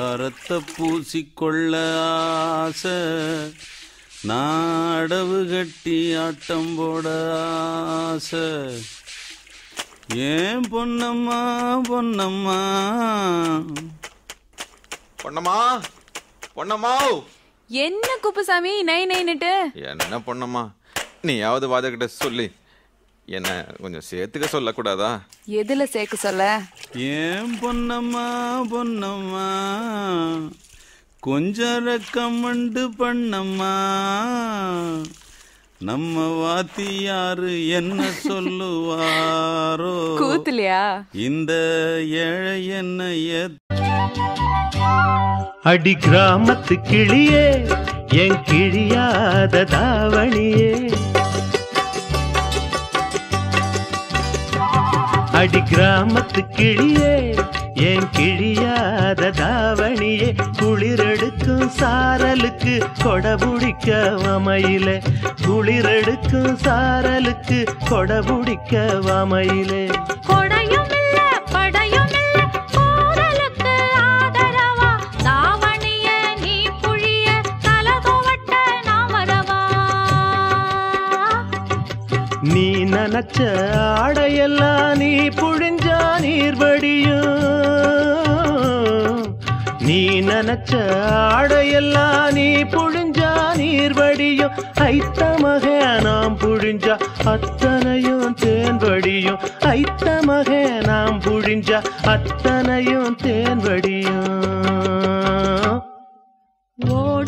கரத்தை பூசிக்கொள்ள ஆசை நாடவு கட்டி ஆட்டம் போட ஆசை ஏன் பொன்னம்மா பொன்னம்மா பொண்ணம்மா பொண்ணம்மா என்ன குப்புசாமி நை நைன்னுட்டு என்ன பொண்ணம்மா நீயாவது வாதகிட்ட சொல்லி என்ன கொஞ்சம் சேர்த்துக்க சொல்லக்கூடாதா எதுல சேர்க்க சொல்ல ஏன் பொன்னம்மா பொன்னம்மா கொஞ்சம் ரெக்கமெண்டு பண்ணம்மா நம்ம வாத்தியாரு என்ன சொல்லுவாரோ கூத்துலையா இந்த ஏழை என்ன ஏத் அடி கிராமத்து கிளியே என் கிழியாத தாவணியே அடி கிராமத்து கிளியே என் கிழியாத தாவணியே குளிரெடுக்கும் சாரலுக்கு கொடபுடிக்க வமையிலே குளிரெடுக்கும் சாரலுக்கு கொடபுடிக்க வமையிலே கொடையும் இல்ல படையும் இல்ல கூடலுக்கு ஆதரவா தாவணிய நீ புழிய தலதுவட்ட நான் வரவா நீ நினைச்ச ஆடையெல்லாம் நீ புழிஞ்சா நீர் வடியும் நீ நினைச்ச ஆடையெல்லாம் நீ புழிஞ்சா நீர் வடியும் ஐத்த மக நாம் புழிஞ்சா அத்தனையும் தேன் வடியும் ஐத்த மக நாம் புழிஞ்சா அத்தனையும் தேன் வடியும் ஓட